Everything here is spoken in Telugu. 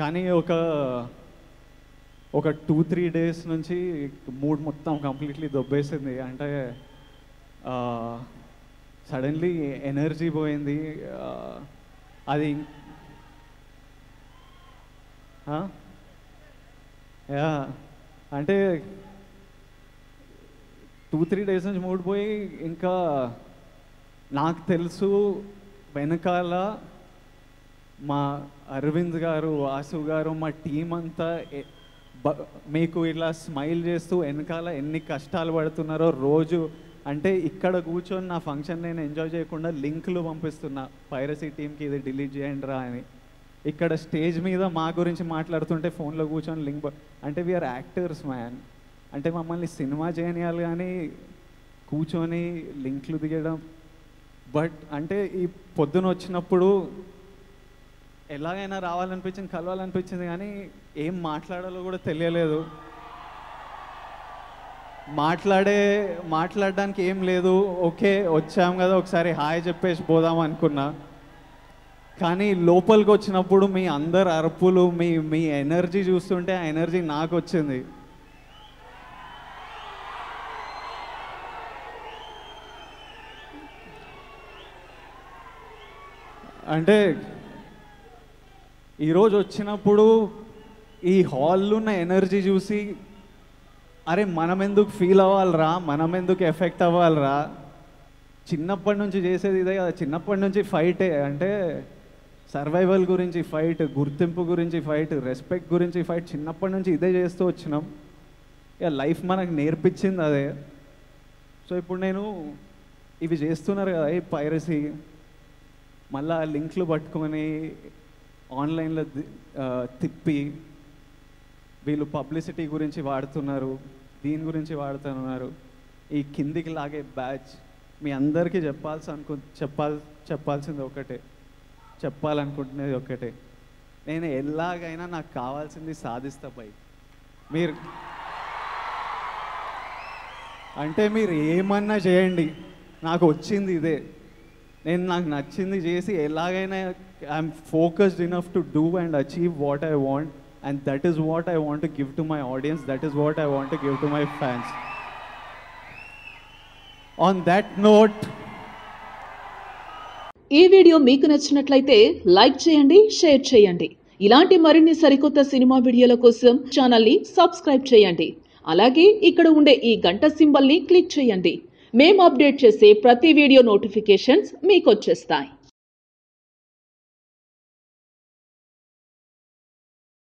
కానీ ఒక ఒక టూ త్రీ డేస్ నుంచి మూడ్ మొత్తం కంప్లీట్లీ దొబ్బేసింది అంటే సడన్లీ ఎనర్జీ పోయింది ఆ, అది ఆ? యా అంటే టూ త్రీ డేస్ నుంచి మూడ్ పోయి ఇంకా నాకు తెలుసు వెనకాల మా అరవింద్ గారు వాసు గారు మా టీం అంతా ఎ- బ- మీకు ఇలా స్మైల్ చేస్తూ వెనకాల ఎన్ని కష్టాలు పడుతున్నారో రోజు అంటే ఇక్కడ కూర్చొని నా ఫంక్షన్ నేను ఎంజాయ్ చేయకుండా లింకులు పంపిస్తున్నా పైరసీ టీంకి ఇది డిలీట్ చేయండి రా అని ఇక్కడ స్టేజ్ మీద మా గురించి మాట్లాడుతుంటే ఫోన్లో కూర్చొని లింక్ ప- అంటే వీఆర్ యాక్టర్స్ మ్యాన్ అంటే మమ్మల్ని సినిమా చేయనియాలి కానీ కూర్చొని లింక్లు దిగడం బట్ అంటే ఈ పొద్దున వచ్చినప్పుడు ఎలాగైనా రావాలనిపించింది కలవాలనిపించింది కానీ ఏం మాట్లాడాలో కూడా తెలియలేదు మాట్లాడే మాట్లాడడానికి ఏం లేదు ఓకే వచ్చాం కదా ఒకసారి హాయ్ చెప్పేసి పోదాం అనుకున్నా కానీ లోపలికి వచ్చినప్పుడు మీ అందరు అరుపులు మీ మీ ఎనర్జీ చూస్తుంటే ఆ ఎనర్జీ నాకు వచ్చింది అంటే ఈరోజు వచ్చినప్పుడు ఈ హాల్లో ఉన్న ఎనర్జీ చూసి అరే మనం ఎందుకు ఫీల్ అవ్వాలిరా మనం ఎందుకు ఎఫెక్ట్ అవ్వాలిరా చిన్నప్పటి నుంచి చేసేది ఇదే కదా చిన్నప్పటి నుంచి ఫైటే అంటే సర్వైవల్ గురించి ఫైట్ గుర్తింపు గురించి ఫైట్ రెస్పెక్ట్ గురించి ఫైట్ చిన్నప్పటి నుంచి ఇదే చేస్తూ వచ్చినాం ఇక లైఫ్ మనకు నేర్పించింది అదే సో ఇప్పుడు నేను ఇవి చేస్తున్నారు కదా ఈ పైరసీ మళ్ళా లింక్లు పట్టుకొని ఆన్లైన్లో ది- ఆ, తిప్పి వీళ్ళు పబ్లిసిటీ గురించి వాడుతున్నారు దీని గురించి వాడుతున్నారు ఈ కిందికి లాగే బ్యాచ్ మీ అందరికీ చెప్పాల్సి అనుకు చెప్పాల్ చెప్పాల్సింది ఒకటే చెప్పాలనుకుంటున్నది ఒకటే నేను ఎలాగైనా నాకు కావాల్సింది సాధిస్తా పై మీరు అంటే మీరు ఏమన్నా చేయండి నాకు వచ్చింది ఇదే నేను నాకు నచ్చింది చేసి ఎలాగైనా I'm focused enough to do and achieve what I want and that is what I want to give to my audience that is what I want to give to my fans on that note ఈ వీడియో మీకు నచ్చినట్లయితే లైక్ చేయండి షేర్ చేయండి ఇలాంటి మరిన్ని సరికొత్త సినిమా వీడియోల కోసం ఛానల్ని సబ్స్క్రైబ్ చేయండి అలాగే ఇక్కడ ఉండే ఈ గంట సింబల్ని క్లిక్ చేయండి మేము అప్డేట్ చేసే ప్రతి వీడియో నోటిఫికేషన్స్ మీకు వచ్చేస్తాయి